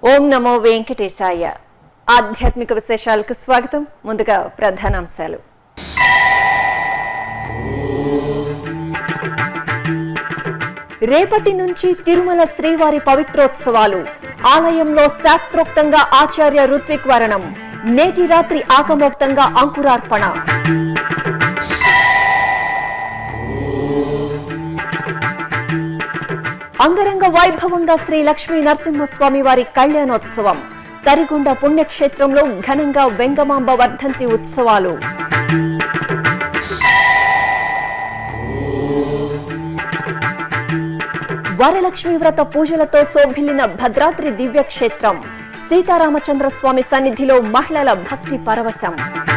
ఓం నమో వెంకటేశాయ ఆధ్యాత్మిక విశేషాలకు స్వాగతం ముందుగా ప్రధానాంశాలు రేపటి నుంచి తిరుమల శ్రీవారి పవిత్రోత్సవాలు ఆలయంలో శాస్త్రోక్తంగా ఆచార్య ఋత్విక్ వరణం నేటి రాత్రి ఆకమోక్తంగా అంకురార్పణ అంగరంగ వైభవంగా శ్రీ లక్ష్మీ నరసింహస్వామి వారి కళ్యాణోత్సవం తరిగొండ పుణ్యక్షేత్రంలో ఘనంగా వెంగమాంబ వర్ధంతి ఉత్సవాలు వరలక్ష్మి వ్రత పూజలతో శోభిల్లిన భద్రాద్రి దివ్యక్షేత్రం సీతారామచంద్ర స్వామి సన్నిధిలో మహిళల భక్తి పరవశం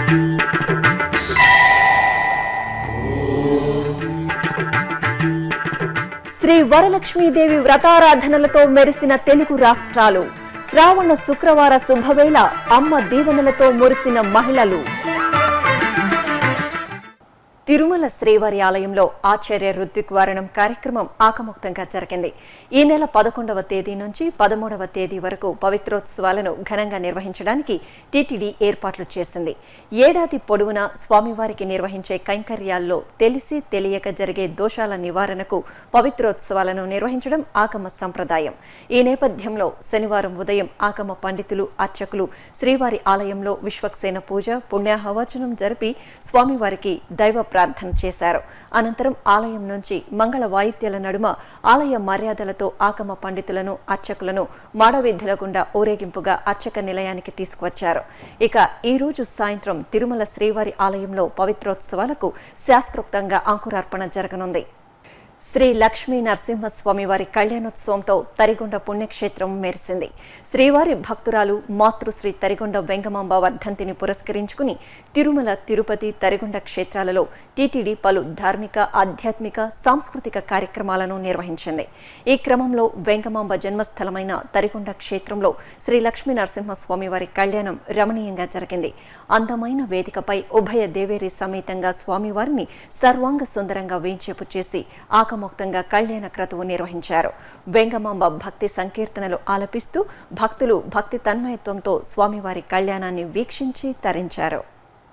శ్రీ వరలక్ష్మీదేవి వ్రతారాధనలతో మెరిసిన తెలుగు రాష్ట్రాలు శ్రావణ శుక్రవార శుభవేళ అమ్మ దీవెనలతో మురిసిన మహిళలు తిరుమల శ్రీవారి ఆలయంలో ఆచార్య ఋత్విక్ వారణం కార్యక్రమం ఆకముక్తంగా జరిగింది ఈ నెల పదకొండవ తేదీ నుంచి పదమూడవ తేదీ వరకు పవిత్రోత్సవాలను ఘనంగా నిర్వహించడానికి టీటీడీ ఏర్పాట్లు చేసింది ఏడాది పొడవునా స్వామివారికి నిర్వహించే కైంకర్యాల్లో తెలిసి తెలియక జరిగే దోషాల నివారణకు పవిత్రోత్సవాలను నిర్వహించడం ఆగమ సంప్రదాయం ఈ నేపథ్యంలో శనివారం ఉదయం ఆగమ పండితులు అర్చకులు శ్రీవారి ఆలయంలో విశ్వక్సేన పూజ పుణ్యాహవచనం జరిపి స్వామివారికి దైవ ప్రార్థన చేశారు అనంతరం ఆలయం నుంచి మంగళ వాయిద్యాల నడుమ ఆలయ మర్యాదలతో ఆగమ పండితులను అర్చకులను మాడవీధుల గుండా ఊరేగింపుగా అర్చక నిలయానికి తీసుకువచ్చారు ఇక ఈ రోజు సాయంత్రం తిరుమల శ్రీవారి ఆలయంలో పవిత్రోత్సవాలకు శాస్త్రోక్తంగా అంకురార్పణ జరగనుంది శ్రీ లక్ష్మీ నరసింహస్వామి వారి కళ్యాణోత్సవంతో తరిగొండ పుణ్యక్షేత్రం మెరిసింది శ్రీవారి భక్తురాలు మాతృశ్రీ తరిగొండ వెంగమాంబ వర్ధంతిని పురస్కరించుకుని తిరుమల తిరుపతి తరిగొండ క్షేత్రాలలో టీటీడీ పలు ధార్మిక ఆధ్యాత్మిక సాంస్కృతిక కార్యక్రమాలను నిర్వహించింది ఈ క్రమంలో వెంగమాంబ జన్మస్థలమైన తరిగొండ క్షేత్రంలో శ్రీ లక్ష్మీ నరసింహస్వామి వారి కళ్యాణం రమణీయంగా జరిగింది అందమైన వేదికపై ఉభయ దేవేరి సమేతంగా స్వామివారిని సర్వాంగ సుందరంగా వేంచేపు చేసి ఆకమోక్తంగా కళ్యాణ క్రతువు నిర్వహించారు వెంగమాంబ భక్తి సంకీర్తనలు ఆలపిస్తూ భక్తులు భక్తి తన్మయత్వంతో స్వామివారి కళ్యాణాన్ని వీక్షించి తరించారు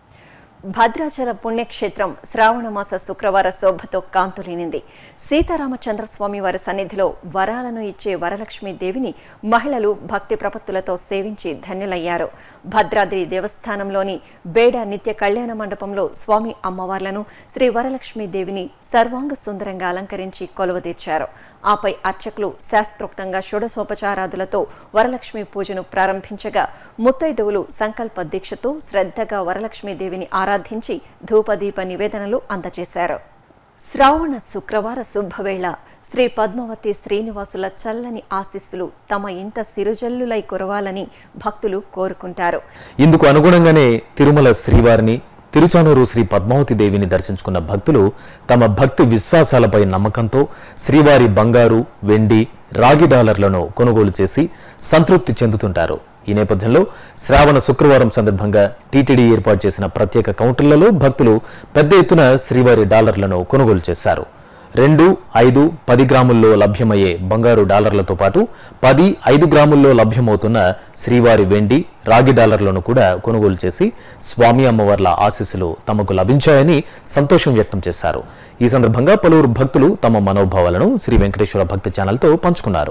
భద్రాచల పుణ్యక్షేత్రం శ్రావణమాస శుక్రవార శోభతో కాంతులేనింది సీతారామచంద్రస్వామి వారి సన్నిధిలో వరాలను ఇచ్చే వరలక్ష్మీ దేవిని మహిళలు భక్తి ప్రపత్తులతో సేవించి ధన్యులయ్యారు భద్రాద్రి దేవస్థానంలోని బేడ నిత్య కళ్యాణ మండపంలో స్వామి అమ్మవార్లను శ్రీ వరలక్ష్మీ దేవిని సర్వాంగ సుందరంగా అలంకరించి కొలువదీర్చారు ఆపై అర్చకులు శాస్త్రోక్తంగా షోడశోపచారాదులతో వరలక్ష్మి పూజను ప్రారంభించగా ముత్తైదువులు సంకల్ప దీక్షతో శ్రద్ధగా వరలక్ష్మీదేవిని ఆరాధించి ధూపదీప నివేదనలు అందజేశారు శ్రావణ శుక్రవార శుభవేళ శ్రీ పద్మావతి శ్రీనివాసుల చల్లని ఆశీస్సులు తమ ఇంట సిరుజల్లులై కురవాలని భక్తులు కోరుకుంటారు ఇందుకు అనుగుణంగానే తిరుమల శ్రీవారిని తిరుచానూరు శ్రీ పద్మావతి దేవిని దర్శించుకున్న భక్తులు తమ భక్తి విశ్వాసాలపై నమ్మకంతో శ్రీవారి బంగారు వెండి రాగి డాలర్లను కొనుగోలు చేసి సంతృప్తి చెందుతుంటారు ఈ నేపథ్యంలో శ్రావణ శుక్రవారం సందర్భంగా టీటీడీ ఏర్పాటు చేసిన ప్రత్యేక కౌంటర్లలో భక్తులు పెద్ద ఎత్తున శ్రీవారి డాలర్లను కొనుగోలు చేశారు రెండు ఐదు పది గ్రాముల్లో లభ్యమయ్యే బంగారు డాలర్లతో పాటు పది ఐదు గ్రాముల్లో లభ్యమవుతున్న శ్రీవారి వెండి రాగి డాలర్లను కూడా కొనుగోలు చేసి స్వామి అమ్మవార్ల ఆశీస్సులు తమకు లభించాయని సంతోషం వ్యక్తం చేశారు ఈ సందర్భంగా పలువురు భక్తులు తమ మనోభావాలను శ్రీ వెంకటేశ్వర భక్తి ఛానల్తో పంచుకున్నారు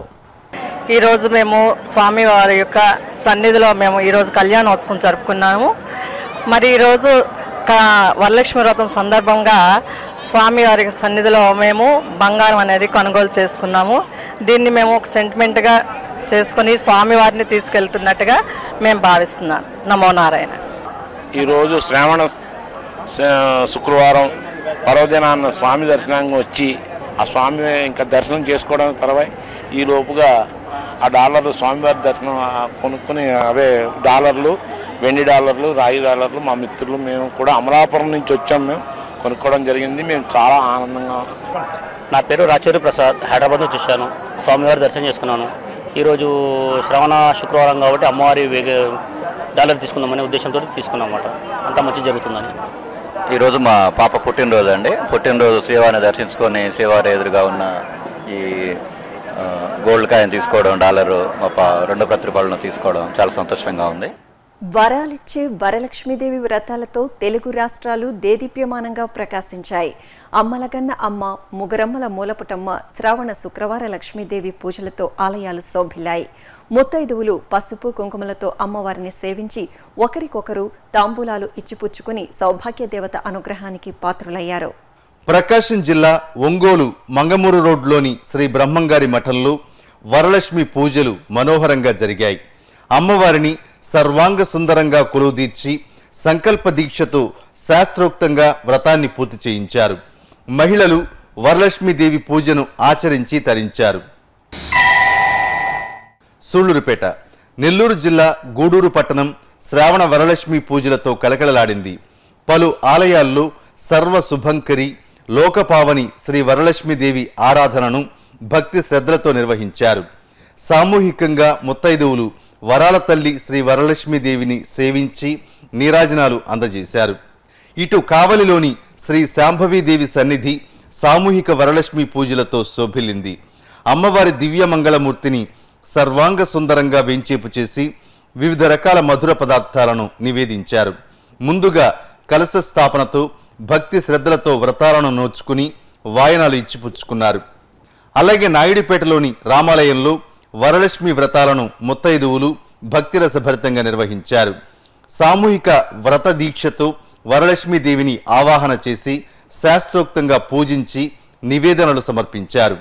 ఈరోజు మేము స్వామివారి యొక్క సన్నిధిలో మేము ఈరోజు కళ్యాణోత్సవం జరుపుకున్నాము మరి ఈరోజు క- వరలక్ష్మి వ్రతం సందర్భంగా స్వామివారి సన్నిధిలో మేము బంగారం అనేది కొనుగోలు చేసుకున్నాము దీన్ని మేము ఒక సెంటిమెంట్గా చేసుకుని స్వామివారిని తీసుకెళ్తున్నట్టుగా మేము భావిస్తున్నాం నమో నారాయణ ఈరోజు శ్రావణ శ- శుక్రవారం పర్వదినాన్న స్వామి దర్శనానికి వచ్చి ఆ స్వామి ఇంకా దర్శనం చేసుకోవడం తర్వాత ఈ లోపుగా ఆ డాలర్లు స్వామివారి దర్శనం ఆ, కొనుక్కొని అవే డాలర్లు వెండి డాలర్లు రాయి డాలర్లు మా మిత్రులు మేము కూడా అమలాపురం నుంచి వచ్చాం మేము కొనుక్కోవడం జరిగింది మేము చాలా ఆనందంగా నా పేరు రాచేరు ప్రసాద్ హైదరాబాద్ నుంచి వచ్చాను స్వామివారి దర్శనం చేసుకున్నాను ఈరోజు శ్రవణ శుక్రవారం కాబట్టి అమ్మవారి వేగ డాలర్ తీసుకుందామనే ఉద్దేశంతో తీసుకున్నాం అన్నమాట అంతా మంచి జరుగుతుందని ఈరోజు మా పాప పుట్టినరోజు అండి పుట్టినరోజు శ్రీవారిని దర్శించుకొని శ్రీవారి ఎదురుగా ఉన్న ఈ ఆ, గోల్డ్ కాయిన్ తీసుకోవడం డాలరు మా పా- రెండు ప్రతిరూపాలను తీసుకోవడం చాలా సంతోషంగా ఉంది వరాలిచ్చే వరలక్ష్మీదేవి వ్రతాలతో తెలుగు రాష్ట్రాలు దేదీప్యమానంగా ప్రకాశించాయి అమ్మలగన్న అమ్మ ముగరమ్మల మూలపుటమ్మ శ్రావణ శుక్రవార లక్ష్మీదేవి పూజలతో ఆలయాలు శోభిల్లాయి ముత్తైదువులు పసుపు కుంకుమలతో అమ్మవారిని సేవించి ఒకరికొకరు తాంబూలాలు ఇచ్చిపుచ్చుకుని సౌభాగ్య దేవత అనుగ్రహానికి పాత్రులయ్యారు ప్రకాశం జిల్లా ఒంగోలు మంగమూరు రోడ్లోని శ్రీ బ్రహ్మంగారి మఠంలో వరలక్ష్మి పూజలు మనోహరంగా జరిగాయి అమ్మవారిని సర్వాంగ సుందరంగా కొలువుదీర్చి సంకల్ప దీక్షతో శాస్త్రోక్తంగా వ్రతాన్ని పూర్తి చేయించారు మహిళలు వరలక్ష్మీదేవి పూజను ఆచరించి తరించారు సూళ్లూరుపేట నెల్లూరు జిల్లా గూడూరు పట్టణం శ్రావణ వరలక్ష్మి పూజలతో కలకలలాడింది పలు ఆలయాల్లో సర్వ శుభంకరి లోకపావని శ్రీ వరలక్ష్మీదేవి ఆరాధనను భక్తి శ్రద్ధలతో నిర్వహించారు సామూహికంగా ముత్తైదువులు వరాల తల్లి శ్రీ వరలక్ష్మీదేవిని సేవించి నీరాజనాలు అందజేశారు ఇటు కావలిలోని శ్రీ శాంభవీదేవి సన్నిధి సామూహిక వరలక్ష్మి పూజలతో శోభిల్లింది అమ్మవారి దివ్య మంగళమూర్తిని సర్వాంగ సుందరంగా వెంచేపు చేసి వివిధ రకాల మధుర పదార్థాలను నివేదించారు ముందుగా కలశ స్థాపనతో భక్తి శ్రద్ధలతో వ్రతాలను నోచుకుని వాయనాలు ఇచ్చిపుచ్చుకున్నారు అలాగే నాయుడుపేటలోని రామాలయంలో వరలక్ష్మి వ్రతాలను ముత్తైదువులు భక్తిరసభరితంగా నిర్వహించారు సామూహిక వ్రత దీక్షతో వరలక్ష్మీ దేవిని ఆవాహన చేసి శాస్త్రోక్తంగా పూజించి నివేదనలు సమర్పించారు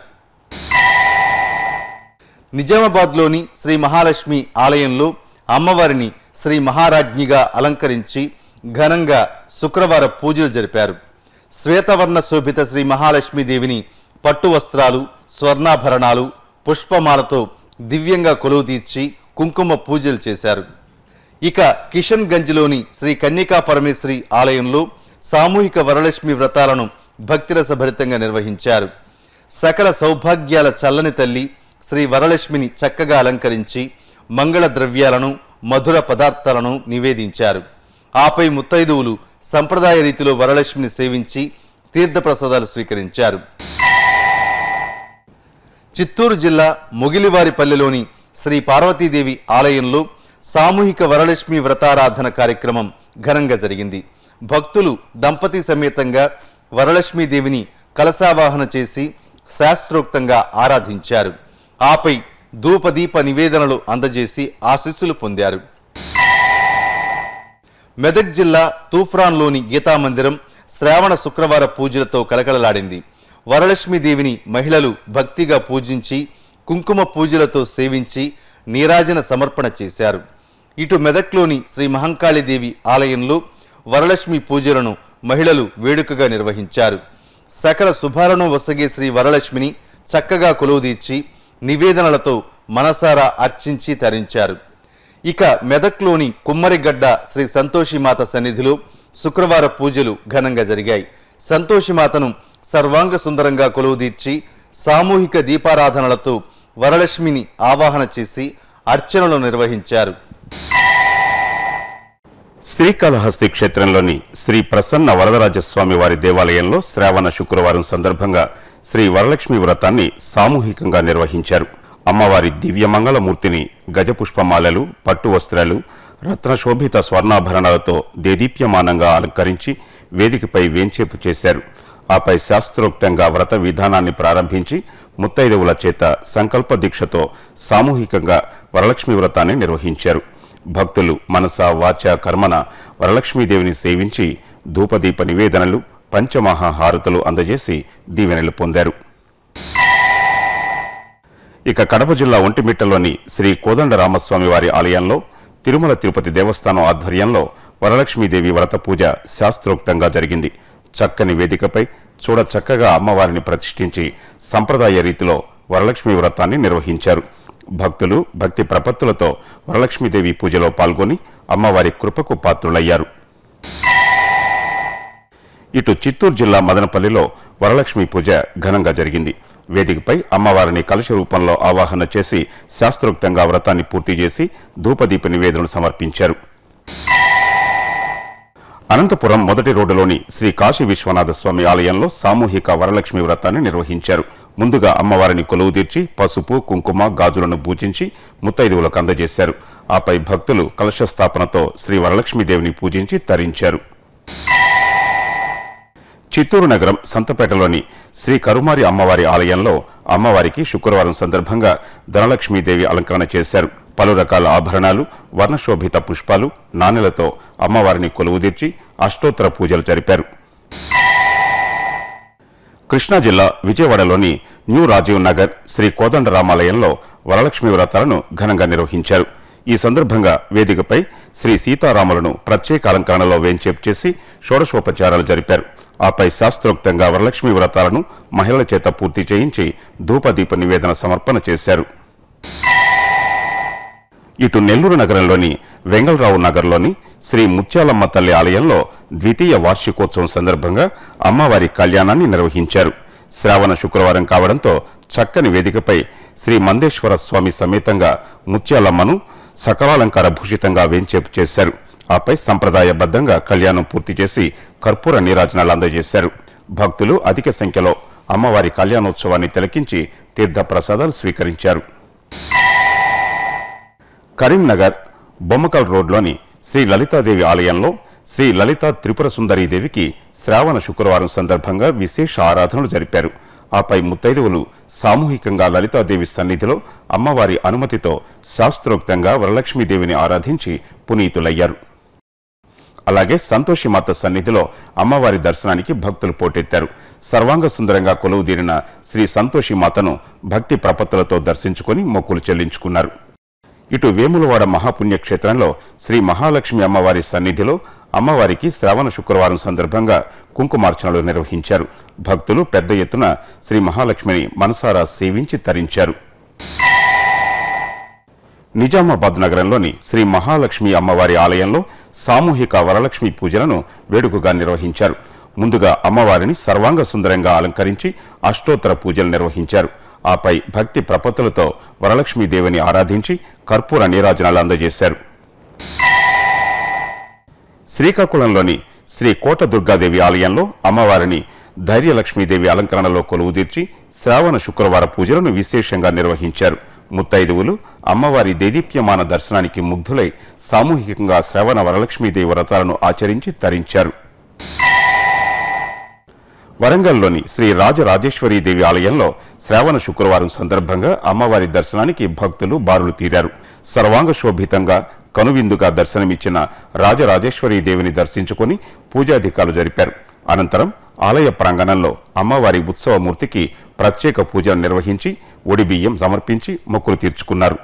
నిజామాబాద్లోని శ్రీ మహాలక్ష్మి ఆలయంలో అమ్మవారిని శ్రీ మహారాజ్ఞిగా అలంకరించి ఘనంగా శుక్రవార పూజలు జరిపారు శ్వేతవర్ణ శోభిత శ్రీ మహాలక్ష్మీదేవిని పట్టు వస్త్రాలు స్వర్ణాభరణాలు పుష్పమాలతో దివ్యంగా కొలువు తీర్చి కుంకుమ పూజలు చేశారు ఇక కిషన్ గంజ్లోని శ్రీ కన్యకా పరమేశ్వరి ఆలయంలో సామూహిక వరలక్ష్మి వ్రతాలను భక్తిరసభరితంగా నిర్వహించారు సకల సౌభాగ్యాల చల్లని తల్లి శ్రీ వరలక్ష్మిని చక్కగా అలంకరించి మంగళ ద్రవ్యాలను మధుర పదార్థాలను నివేదించారు ఆపై ముత్తైదువులు సంప్రదాయ రీతిలో వరలక్ష్మిని సేవించి తీర్థప్రసాదాలు స్వీకరించారు చిత్తూరు జిల్లా మొగిలివారిపల్లెలోని శ్రీ పార్వతీదేవి ఆలయంలో సామూహిక వరలక్ష్మి వ్రతారాధన కార్యక్రమం ఘనంగా జరిగింది భక్తులు దంపతి సమేతంగా వరలక్ష్మీదేవిని కలశావాహన చేసి శాస్త్రోక్తంగా ఆరాధించారు ఆపై ధూపదీప నివేదనలు అందజేసి ఆశీస్సులు పొందారు మెదక్ జిల్లా తూఫ్రాన్లోని గీతామందిరం శ్రావణ శుక్రవార పూజలతో కలకలలాడింది వరలక్ష్మీదేవిని మహిళలు భక్తిగా పూజించి కుంకుమ పూజలతో సేవించి నీరాజన సమర్పణ చేశారు ఇటు మెదక్లోని శ్రీ మహంకాళిదేవి ఆలయంలో వరలక్ష్మి పూజలను మహిళలు వేడుకగా నిర్వహించారు సకల శుభాలను వసగే శ్రీ వరలక్ష్మిని చక్కగా కొలువుదీర్చి నివేదనలతో మనసారా అర్చించి తరించారు ఇక మెదక్లోని కుమ్మరిగడ్డ శ్రీ సంతోషిమాత సన్నిధిలో శుక్రవార పూజలు ఘనంగా జరిగాయి సంతోషిమాతను సర్వాంగ సుందరంగా కొలువుదీర్చి సామూహిక దీపారాధనలతో వరలక్ష్మిని ఆవాహన చేసి అర్చనలు నిర్వహించారు శ్రీకాళహస్తి క్షేత్రంలోని శ్రీ ప్రసన్న వరదరాజస్వామి వారి దేవాలయంలో శ్రావణ శుక్రవారం సందర్భంగా శ్రీ వరలక్ష్మి వ్రతాన్ని సామూహికంగా నిర్వహించారు అమ్మవారి దివ్యమంగళమూర్తిని గజపుష్పమాలలు పట్టు వస్త్రాలు రత్నశోభిత స్వర్ణాభరణాలతో దేదీప్యమానంగా అలంకరించి వేదికపై వేంచేపు చేశారు ఆపై శాస్త్రోక్తంగా వ్రత విధానాన్ని ప్రారంభించి ముత్తైదువుల చేత సంకల్ప దీక్షతో సామూహికంగా వరలక్ష్మి వ్రతాన్ని నిర్వహించారు భక్తులు మనస వాచ కర్మన వరలక్ష్మీదేవిని సేవించి ధూపదీప నివేదనలు పంచమహాహారతులు అందజేసి దీవెనలు పొందారు ఇక కడప జిల్లా ఒంటిమిట్టలోని శ్రీ కోదండ రామస్వామి వారి ఆలయంలో తిరుమల తిరుపతి దేవస్థానం ఆధ్వర్యంలో వరలక్ష్మీదేవి వ్రత పూజ శాస్త్రోక్తంగా జరిగింది చక్కని వేదికపై చూడ చక్కగా అమ్మవారిని ప్రతిష్ఠించి సంప్రదాయ రీతిలో వరలక్ష్మి వ్రతాన్ని నిర్వహించారు భక్తులు భక్తి ప్రపత్తులతో వరలక్ష్మీదేవి పూజలో పాల్గొని అమ్మవారి కృపకు పాత్రులయ్యారు ఇటు చిత్తూరు జిల్లా మదనపల్లిలో వరలక్ష్మి పూజ ఘనంగా జరిగింది వేదికపై అమ్మవారిని కలశ రూపంలో ఆవాహన చేసి శాస్త్రోక్తంగా వ్రతాన్ని పూర్తి చేసి ధూపదీప నివేదనలు సమర్పించారు అనంతపురం మొదటి రోడ్డులోని శ్రీ కాశీ విశ్వనాథ స్వామి ఆలయంలో సామూహిక వరలక్ష్మి వ్రతాన్ని నిర్వహించారు ముందుగా అమ్మవారిని కొలువు తీర్చి పసుపు కుంకుమ గాజులను పూజించి ముత్తైదువులకు అందజేశారు ఆపై భక్తులు కలశ స్థాపనతో శ్రీ వరలక్ష్మీదేవిని పూజించి తరించారు చిత్తూరు నగరం సంతపేటలోని శ్రీ కరుమారి అమ్మవారి ఆలయంలో అమ్మవారికి శుక్రవారం సందర్భంగా ధనలక్ష్మీదేవి అలంకరణ చేశారు పలు రకాల ఆభరణాలు వర్ణశోభిత పుష్పాలు నాణెలతో అమ్మవారిని కొలువుదీర్చి అష్టోత్తర పూజలు జరిపారు కృష్ణా జిల్లా విజయవాడలోని న్యూ రాజీవ్ నగర్ శ్రీ కోదండరామాలయంలో వరలక్ష్మి వ్రతాలను ఘనంగా నిర్వహించారు ఈ సందర్భంగా వేదికపై శ్రీ సీతారాములను ప్రత్యేక అలంకరణలో వేంచేపు చేసి షోడశోపచారాలు జరిపారు ఆపై శాస్త్రోక్తంగా వరలక్ష్మి వ్రతాలను మహిళల చేత పూర్తి చేయించి ధూపదీప నివేదన సమర్పణ చేశారు ఇటు నెల్లూరు నగరంలోని వెంగళరావు నగర్లోని శ్రీ ముత్యాలమ్మ తల్లి ఆలయంలో ద్వితీయ వార్షికోత్సవం సందర్భంగా అమ్మవారి కళ్యాణాన్ని నిర్వహించారు శ్రావణ శుక్రవారం కావడంతో చక్కని వేదికపై శ్రీ మందేశ్వర స్వామి సమేతంగా ముత్యాలమ్మను సకలాలంకార భూషితంగా వేంచేపు చేశారు ఆపై సంప్రదాయబద్ధంగా కళ్యాణం పూర్తి చేసి కర్పూర నీరాజనాలు అందజేశారు భక్తులు అధిక సంఖ్యలో అమ్మవారి కళ్యాణోత్సవాన్ని తిలకించి తీర్థ ప్రసాదాలు స్వీకరించారు కరీంనగర్ బొమ్మకల్ రోడ్లోని శ్రీ లలితాదేవి ఆలయంలో శ్రీ లలితా త్రిపుర సుందరీదేవికి శ్రావణ శుక్రవారం సందర్భంగా విశేష ఆరాధనలు జరిపారు ఆపై ముత్తైదువులు సామూహికంగా లలితాదేవి సన్నిధిలో అమ్మవారి అనుమతితో శాస్త్రోక్తంగా వరలక్ష్మీదేవిని ఆరాధించి పునీతులయ్యారు అలాగే సంతోషిమాత సన్నిధిలో అమ్మవారి దర్శనానికి భక్తులు పోటెత్తారు సర్వాంగ సుందరంగా కొలువుదీరిన శ్రీ సంతోషిమాతను భక్తి ప్రపత్తులతో దర్శించుకొని మొక్కులు చెల్లించుకున్నారు ఇటు వేములవాడ మహాపుణ్యక్షేత్రంలో శ్రీ మహాలక్ష్మి అమ్మవారి సన్నిధిలో అమ్మవారికి శ్రావణ శుక్రవారం సందర్భంగా కుంకుమార్చనలు నిర్వహించారు భక్తులు పెద్ద ఎత్తున శ్రీ మహాలక్ష్మిని మనసారా సేవించి తరించారు నిజామాబాద్ నగరంలోని శ్రీ మహాలక్ష్మి అమ్మవారి ఆలయంలో సామూహిక వరలక్ష్మి పూజలను వేడుకగా నిర్వహించారు ముందుగా అమ్మవారిని సర్వాంగ సుందరంగా అలంకరించి అష్టోత్తర పూజలు నిర్వహించారు ఆపై భక్తి ప్రపత్తులతో వరలక్ష్మీదేవిని ఆరాధించి కర్పూర నీరాజనాలు అందజేశారు శ్రీకాకుళంలోని శ్రీ కోట దుర్గాదేవి ఆలయంలో అమ్మవారిని ధైర్యలక్ష్మీదేవి అలంకరణలో కొలువుదీర్చి శ్రావణ శుక్రవార పూజలను విశేషంగా నిర్వహించారు ముత్తైదువులు అమ్మవారి దేదీప్యమాన దర్శనానికి ముగ్ధులై సామూహికంగా శ్రవణ వరలక్ష్మీదేవి వ్రతాలను ఆచరించి తరించారు వరంగల్లోని శ్రీ రాజరాజేశ్వరీదేవి ఆలయంలో శ్రావణ శుక్రవారం సందర్భంగా అమ్మవారి దర్శనానికి భక్తులు బారులు తీరారు సర్వాంగ శోభితంగా కనువిందుగా దర్శనమిచ్చిన రాజరాజేశ్వరీదేవిని దర్శించుకొని పూజాధికారులు జరిపారు అనంతరం ఆలయ ప్రాంగణంలో అమ్మవారి ఉత్సవమూర్తికి ప్రత్యేక పూజలు నిర్వహించి ఒడిబియ్యం సమర్పించి మొక్కులు తీర్చుకున్నారు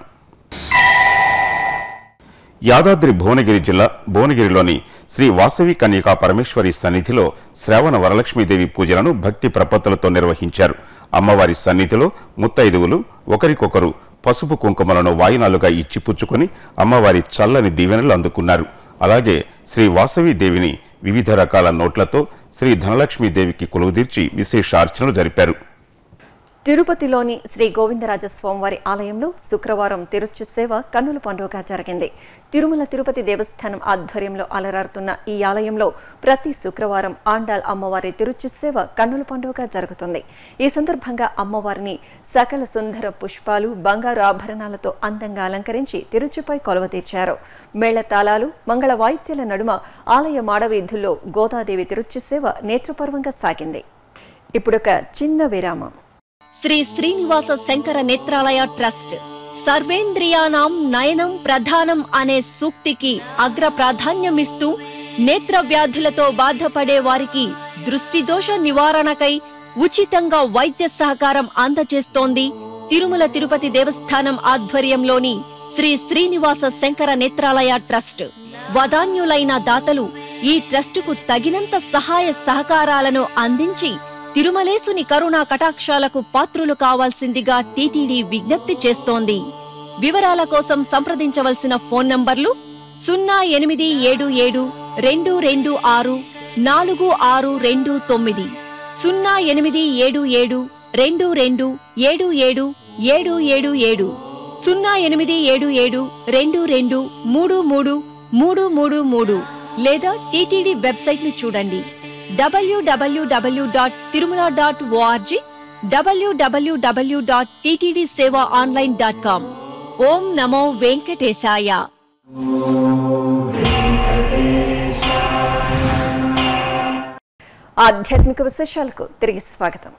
యాదాద్రి భువనగిరి జిల్లా భువనగిరిలోని శ్రీ వాసవి కన్యకా పరమేశ్వరి సన్నిధిలో శ్రావణ వరలక్ష్మీదేవి పూజలను భక్తి ప్రపత్తులతో నిర్వహించారు అమ్మవారి సన్నిధిలో ముత్తైదువులు ఒకరికొకరు పసుపు కుంకుమలను వాయినాలుగా ఇచ్చిపుచ్చుకొని అమ్మవారి చల్లని దీవెనలు అందుకున్నారు అలాగే శ్రీ వాసవి దేవిని వివిధ రకాల నోట్లతో శ్రీ ధనలక్ష్మీదేవికి కొలువుదీర్చి విశేష అర్చనలు జరిపారు తిరుపతిలోని శ్రీ గోవిందరాజ స్వామివారి ఆలయంలో శుక్రవారం తిరుచి సేవ కన్నుల పండుగగా జరిగింది తిరుమల తిరుపతి దేవస్థానం ఆధ్వర్యంలో అలరారుతున్న ఈ ఆలయంలో ప్రతి శుక్రవారం ఆండాల్ అమ్మవారి తిరుచి సేవ కన్నుల పండుగగా జరుగుతుంది ఈ సందర్భంగా అమ్మవారిని సకల సుందర పుష్పాలు బంగారు ఆభరణాలతో అందంగా అలంకరించి తిరుచిపై కొలవ తీర్చారు మేళతాళాలు మంగళ వాయిద్యాల నడుమ ఆలయ మాడవీధుల్లో గోదాదేవి తిరుచి సేవ నేత్రపర్వంగా సాగింది ఇప్పుడొక చిన్న విరామం శ్రీ శ్రీనివాస శంకర నేత్రాలయ ట్రస్ట్ సర్వేంద్రియానాం నయనం ప్రధానం అనే సూక్తికి అగ్ర ప్రాధాన్యమిస్తూ నేత్ర వ్యాధులతో బాధపడే వారికి దృష్టి దోష నివారణకై ఉచితంగా వైద్య సహకారం అందజేస్తోంది తిరుమల తిరుపతి దేవస్థానం ఆధ్వర్యంలోని శ్రీ శ్రీనివాస శంకర నేత్రాలయ ట్రస్ట్ వదాన్యులైన దాతలు ఈ ట్రస్టుకు తగినంత సహాయ సహకారాలను అందించి తిరుమలేసుని కరుణా కటాక్షాలకు పాత్రులు కావాల్సిందిగా టీటీడీ విజ్ఞప్తి చేస్తోంది వివరాల కోసం సంప్రదించవలసిన ఫోన్ నంబర్లు సున్నా ఎనిమిది ఏడు ఏడు రెండు రెండు ఆరు నాలుగు ఆరు రెండు తొమ్మిది సున్నా ఎనిమిది ఏడు ఏడు రెండు రెండు ఏడు ఏడు ఏడు ఏడు ఏడు సున్నా ఎనిమిది ఏడు ఏడు రెండు రెండు మూడు మూడు మూడు మూడు మూడు లేదా టీటీడీ వెబ్సైట్ ను చూడండి W W W dot Tirumala dot org W W W dot TTD Seva online dot com ఓం నమో వెంకటేశాయ ఆధ్యాత్మిక విశేషాలకు తిరిగి స్వాగతం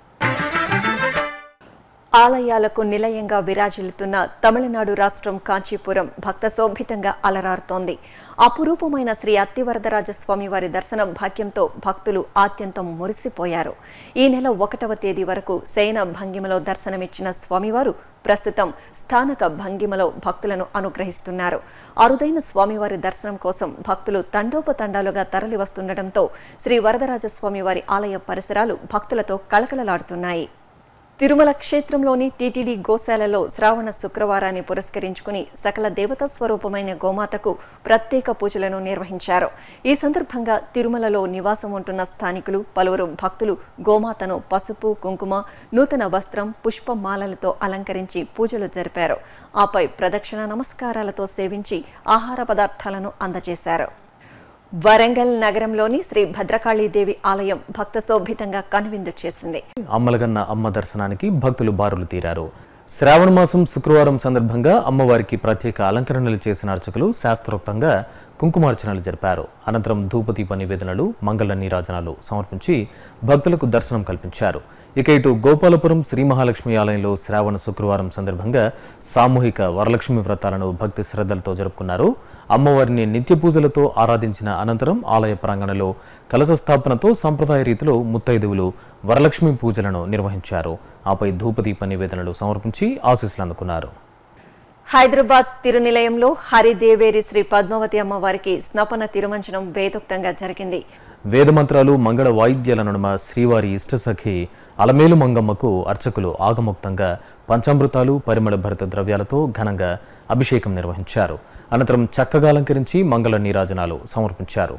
ఆలయాలకు నిలయంగా విరాజిల్లుతున్న తమిళనాడు రాష్ట్రం కాంచీపురం భక్త శోభితంగా అలరారుతోంది అపురూపమైన శ్రీ అత్తివరదరాజస్వామి వారి దర్శనం భాగ్యంతో భక్తులు ఆత్యంతం మురిసిపోయారు ఈ నెల ఒకటవ తేదీ వరకు శయన భంగిమలో దర్శనమిచ్చిన స్వామివారు ప్రస్తుతం స్థానక భంగిమలో భక్తులను అనుగ్రహిస్తున్నారు అరుదైన స్వామివారి దర్శనం కోసం భక్తులు తండోపతండాలుగా తరలి వస్తుండటంతో శ్రీ వరదరాజస్వామి వారి ఆలయ పరిసరాలు భక్తులతో కళకళలాడుతున్నాయి తిరుమల క్షేత్రంలోని టీటీడీ గోశాలలో శ్రావణ శుక్రవారాన్ని పురస్కరించుకుని సకల దేవతా స్వరూపమైన గోమాతకు ప్రత్యేక పూజలను నిర్వహించారు ఈ సందర్భంగా తిరుమలలో నివాసం ఉంటున్న స్థానికులు పలువురు భక్తులు గోమాతను పసుపు కుంకుమ నూతన వస్త్రం పుష్పమాలలతో అలంకరించి పూజలు జరిపారు ఆపై ప్రదక్షిణ నమస్కారాలతో సేవించి ఆహార పదార్థాలను అందజేశారు వరంగల్ నగరంలోని శ్రీ భద్రకాళీదేవి ఆలయం భక్త శోభితంగా కనువిందు చేసింది అమ్మలగన్న అమ్మ దర్శనానికి భక్తులు బారులు తీరారు శ్రావణ మాసం శుక్రవారం సందర్భంగా అమ్మవారికి ప్రత్యేక అలంకరణలు చేసిన అర్చకులు శాస్త్రోక్తంగా కుంకుమార్చనలు జరిపారు అనంతరం ధూపదీప నివేదనలు మంగళ నీరాజనాలు సమర్పించి భక్తులకు దర్శనం కల్పించారు ఇక ఇటు గోపాలపురం శ్రీ మహాలక్ష్మి ఆలయంలో శ్రావణ శుక్రవారం సందర్భంగా సామూహిక వరలక్ష్మి వ్రతాలను భక్తి శ్రద్ధలతో జరుపుకున్నారు అమ్మవారిని నిత్య పూజలతో ఆరాధించిన అనంతరం ఆలయ ప్రాంగణంలో కలశ స్థాపనతో సంప్రదాయ రీతిలో ముత్తైదువులు వరలక్ష్మి పూజలను నిర్వహించారు ఆపై ధూపదీప నివేదనలు సమర్పించి ఆశీస్సులు అందుకున్నారు హైదరాబాద్ తిరునిలయంలో హరిదేవేరి శ్రీ పద్మావతి అమ్మవారికి స్నపన తిరుమంచనం వేదోక్తంగా జరిగింది వేదమంత్రాలు మంగళ వాయిద్యాల నడుమ శ్రీవారి ఇష్టసఖి అలమేలు మంగమ్మకు అర్చకులు ఆగమోక్తంగా పంచామృతాలు పరిమళ భరిత ద్రవ్యాలతో ఘనంగా అభిషేకం నిర్వహించారు అనంతరం చక్కగా అలంకరించి మంగళ నీరాజనాలు సమర్పించారు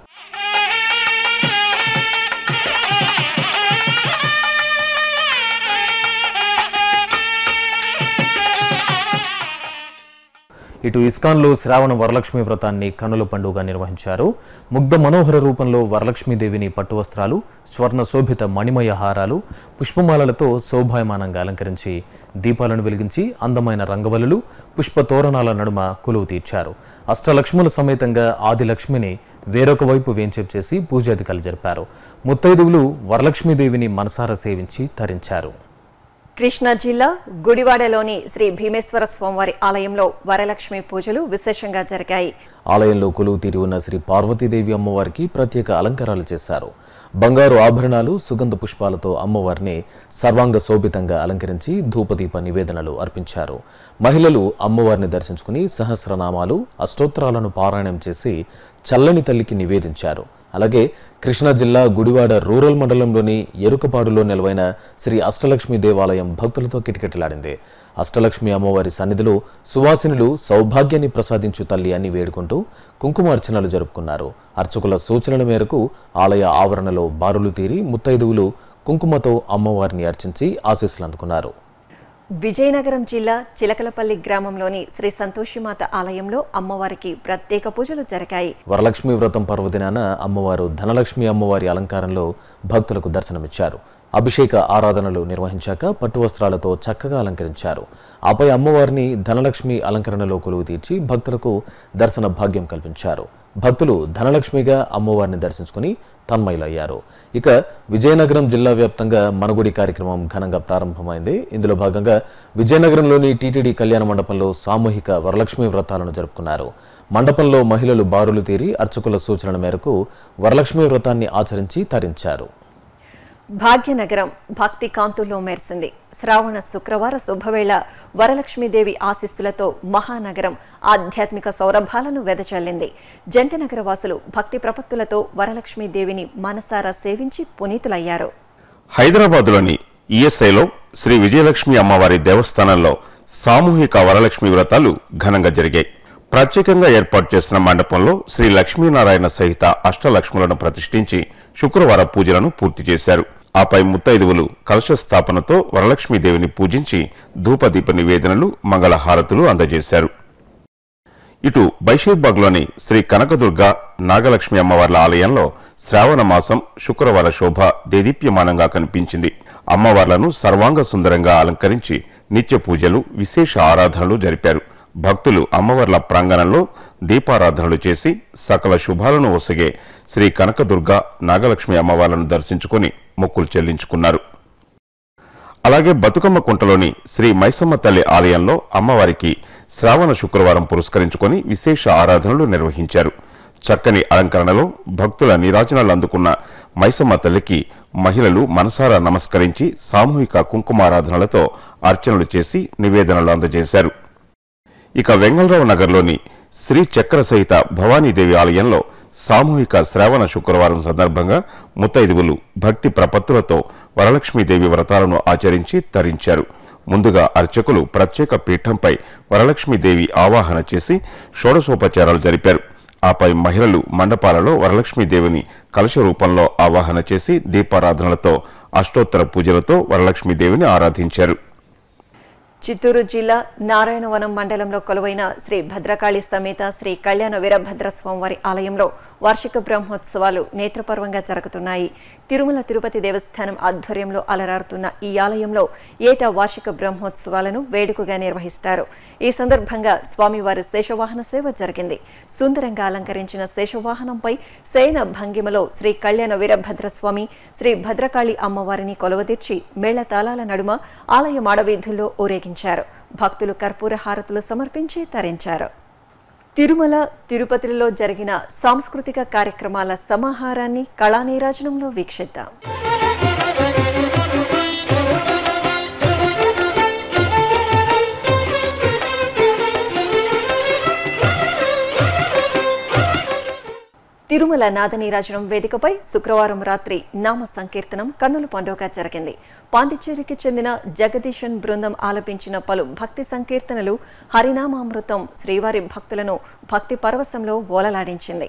ఇటు ఇస్కాన్లో శ్రావణ వరలక్ష్మి వ్రతాన్ని కనుల పండుగ నిర్వహించారు ముగ్ధ మనోహర రూపంలో వరలక్ష్మీదేవిని పట్టు వస్త్రాలు స్వర్ణ శోభిత మణిమయ హారాలు పుష్పమాలలతో శోభాయమానంగా అలంకరించి దీపాలను వెలిగించి అందమైన రంగవల్లులు పుష్ప తోరణాల నడుమ కొలువు తీర్చారు అష్టలక్ష్ముల సమేతంగా ఆదిలక్ష్మిని వేరొక వైపు వేంచేపు చేసి పూజాధికాలు జరిపారు ముత్తైదువులు వరలక్ష్మీదేవిని మనసారా సేవించి తరించారు కృష్ణా జిల్లా గుడివాడలోని శ్రీ భీమేశ్వర స్వామివారి ఆలయంలో వరలక్ష్మి పూజలు విశేషంగా జరిగాయి ఆలయంలో కొలువు తీరి ఉన్న శ్రీ పార్వతీదేవి అమ్మవారికి ప్రత్యేక అలంకారాలు చేశారు బంగారు ఆభరణాలు సుగంధ పుష్పాలతో అమ్మవారిని సర్వాంగ శోభితంగా అలంకరించి ధూపదీప నివేదనలు అర్పించారు మహిళలు అమ్మవారిని దర్శించుకుని సహస్రనామాలు అష్టోత్తరాలను పారాయణం చేసి చల్లని తల్లికి నివేదించారు అలాగే కృష్ణా జిల్లా గుడివాడ రూరల్ మండలంలోని ఎరుకపాడులో నెలవైన శ్రీ అష్టలక్ష్మి దేవాలయం భక్తులతో కిటకిటలాడింది అష్టలక్ష్మి అమ్మవారి సన్నిధిలో సువాసినులు సౌభాగ్యాన్ని ప్రసాదించు తల్లి అని వేడుకుంటూ కుంకుమార్చనలు జరుపుకున్నారు అర్చకుల సూచనల మేరకు ఆలయ ఆవరణలో బారులు తీరి ముత్తైదువులు కుంకుమతో అమ్మవారిని అర్చించి ఆశీస్సులు అందుకున్నారు విజయనగరం జిల్లా చిలకలపల్లి గ్రామంలోని శ్రీ సంతోషిమాత ఆలయంలో అమ్మవారికి ప్రత్యేక పూజలు జరిగాయి వరలక్ష్మి వ్రతం పర్వదినాన అమ్మవారు ధనలక్ష్మి అమ్మవారి అలంకారంలో భక్తులకు దర్శనమిచ్చారు అభిషేక ఆరాధనలు నిర్వహించాక పట్టు వస్త్రాలతో చక్కగా అలంకరించారు ఆపై అమ్మవారిని ధనలక్ష్మి అలంకరణలో కొలువు తీర్చి భక్తులకు దర్శన భాగ్యం కల్పించారు భక్తులు ధనలక్ష్మిగా అమ్మవారిని దర్శించుకుని తన్మయులయ్యారు ఇక విజయనగరం జిల్లా వ్యాప్తంగా మనగుడి కార్యక్రమం ఘనంగా ప్రారంభమైంది ఇందులో భాగంగా విజయనగరంలోని టీటీడీ కళ్యాణ మండపంలో సామూహిక వరలక్ష్మి వ్రతాలను జరుపుకున్నారు మండపంలో మహిళలు బారులు తీరి అర్చకుల సూచనల మేరకు వరలక్ష్మి వ్రతాన్ని ఆచరించి తరించారు భాగ్యనగరం భక్తి కాంతుల్లో మెరిసింది శ్రావణ శుక్రవార శుభవేళ వరలక్ష్మీదేవి ఆశీస్సులతో మహానగరం ఆధ్యాత్మిక సౌరభాలను వెదజల్లింది జంటనగర వాసులు భక్తి ప్రపత్తులతో వరలక్ష్మీదేవిని మనసారా సేవించి పునీతులయ్యారు హైదరాబాద్లోని ఈఎస్ఐలో శ్రీ విజయలక్ష్మి అమ్మవారి దేవస్థానంలో సామూహిక వరలక్ష్మి వ్రతాలు ఘనంగా జరిగాయి ప్రత్యేకంగా ఏర్పాటు చేసిన మండపంలో శ్రీ లక్ష్మీనారాయణ సహిత అష్టలక్ష్ములను ప్రతిష్ఠించి శుక్రవార పూజలను పూర్తి చేశారు ఆపై ముత్తైదువులు కలశ స్థాపనతో వరలక్ష్మీదేవిని పూజించి ధూపదీప నివేదనలు మంగళహారతులు అందజేశారు ఇటు బైషీర్బాగ్లోని శ్రీ కనకదుర్గ నాగలక్ష్మి అమ్మవార్ల ఆలయంలో శ్రావణ మాసం శుక్రవార శోభ దేదీప్యమానంగా కనిపించింది అమ్మవార్లను సర్వాంగ సుందరంగా అలంకరించి నిత్య పూజలు విశేష ఆరాధనలు జరిపారు భక్తులు అమ్మవార్ల ప్రాంగణంలో దీపారాధనలు చేసి సకల శుభాలను ఒసగే శ్రీ కనకదుర్గ నాగలక్ష్మి అమ్మవార్లను దర్శించుకుని మొక్కులు చెల్లించుకున్నారు అలాగే బతుకమ్మ కుంటలోని శ్రీ మైసమ్మ తల్లి ఆలయంలో అమ్మవారికి శ్రావణ శుక్రవారం పురస్కరించుకొని విశేష ఆరాధనలు నిర్వహించారు చక్కని అలంకరణలో భక్తుల నీరాజనాలు అందుకున్న మైసమ్మ తల్లికి మహిళలు మనసారా నమస్కరించి సామూహిక కుంకుమారాధనలతో అర్చనలు చేసి నివేదనలు అందజేశారు ఇక వెంగళరావు నగర్లోని శ్రీ చక్ర సహిత భవానీదేవి ఆలయంలో సామూహిక శ్రావణ శుక్రవారం సందర్భంగా ముత్తైదువులు భక్తి ప్రపత్తులతో వరలక్ష్మీదేవి వ్రతాలను ఆచరించి తరించారు ముందుగా అర్చకులు ప్రత్యేక పీఠంపై వరలక్ష్మీదేవి ఆవాహన చేసి షోడశోపచారాలు జరిపారు ఆపై మహిళలు మండపాలలో వరలక్ష్మీదేవిని కలశ రూపంలో ఆవాహన చేసి దీపారాధనలతో అష్టోత్తర పూజలతో వరలక్ష్మీదేవిని ఆరాధించారు చిత్తూరు జిల్లా నారాయణవనం మండలంలో కొలువైన శ్రీ భద్రకాళి సమేత శ్రీ కళ్యాణ వీరభద్ర స్వామివారి ఆలయంలో వార్షిక బ్రహ్మోత్సవాలు నేత్రపర్వంగా జరుగుతున్నాయి తిరుమల తిరుపతి దేవస్థానం ఆధ్వర్యంలో అలరారుతున్న ఈ ఆలయంలో ఏటా వార్షిక బ్రహ్మోత్సవాలను వేడుకగా నిర్వహిస్తారు ఈ సందర్భంగా స్వామివారి శేషవాహన సేవ జరిగింది సుందరంగా అలంకరించిన శేషవాహనంపై శయన భంగిమలో శ్రీ కళ్యాణ వీరభద్ర స్వామి శ్రీ భద్రకాళి అమ్మవారిని కొలవదీర్చి మేళతాళాల నడుమ ఆలయ మాడవీధుల్లో ఊరేగించారు భక్తులు కర్పూర హారతులు సమర్పించి తరించారు తిరుమల తిరుపతిలో జరిగిన సాంస్కృతిక కార్యక్రమాల సమాహారాన్ని కళానీరాజనంలో వీక్షిద్దాం తిరుమల నాదనీరాజనం వేదికపై శుక్రవారం రాత్రి నామ సంకీర్తనం కన్నుల పండుగ జరిగింది పాండిచ్చేరికి చెందిన జగదీశన్ బృందం ఆలపించిన పలు భక్తి సంకీర్తనలు హరినామామృతం శ్రీవారి భక్తులను భక్తి పరవశంలో ఓలలాడించింది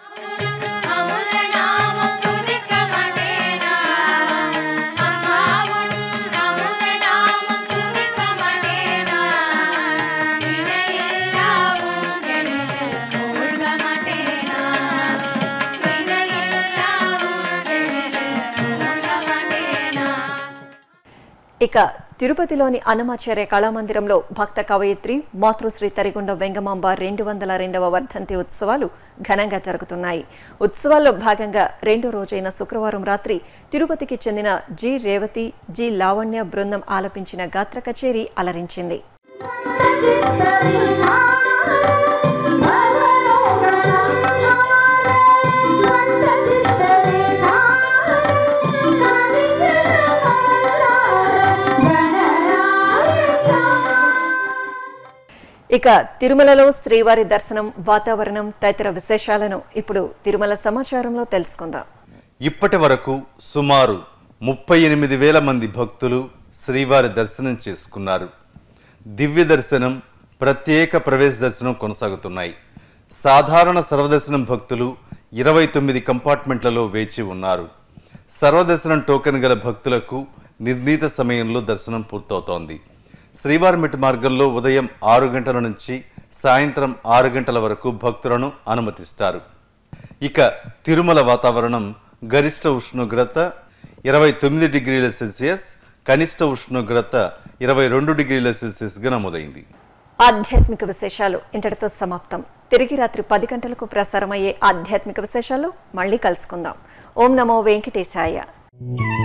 ఇక తిరుపతిలోని అన్నమాచార్య కళామందిరంలో భక్త కవయిత్రి మాతృశ్రీ తరిగుండ వెంగమాంబ రెండు వందల రెండవ వర్ధంతి ఉత్సవాలు ఘనంగా జరుగుతున్నాయి ఉత్సవాల్లో భాగంగా రెండో రోజైన శుక్రవారం రాత్రి తిరుపతికి చెందిన జి రేవతి జి లావణ్య బృందం ఆలపించిన గాత్ర కచేరీ అలరించింది ఇక తిరుమలలో శ్రీవారి దర్శనం వాతావరణం తదితర విశేషాలను ఇప్పుడు తిరుమల సమాచారంలో తెలుసుకుందాం ఇప్పటి వరకు సుమారు ముప్పై ఎనిమిది వేల మంది భక్తులు శ్రీవారి దర్శనం చేసుకున్నారు దివ్య దర్శనం ప్రత్యేక ప్రవేశ దర్శనం కొనసాగుతున్నాయి సాధారణ సర్వదర్శనం భక్తులు ఇరవై తొమ్మిది కంపార్ట్మెంట్లలో వేచి ఉన్నారు సర్వదర్శనం టోకెన్ గల భక్తులకు నిర్ణీత సమయంలో దర్శనం పూర్తవుతోంది శ్రీవారిమెట్టు మార్గంలో ఉదయం ఆరు గంటల నుంచి సాయంత్రం ఆరు గంటల వరకు భక్తులను అనుమతిస్తారు ఇక తిరుమల వాతావరణం గరిష్ట ఉష్ణోగ్రత ఇరవై తొమ్మిది డిగ్రీల సెల్సియస్ కనిష్ట ఉష్ణోగ్రత ఇరవై రెండు డిగ్రీల సెల్సియస్గా నమోదైంది ఆధ్యాత్మిక విశేషాలు ఇంతటితో సమాప్తం తిరిగి రాత్రి పది గంటలకు ప్రసారమయ్యే ఆధ్యాత్మిక విశేషాలు మళ్ళీ కలుసుకుందాం ఓం నమో వెంకటేశాయ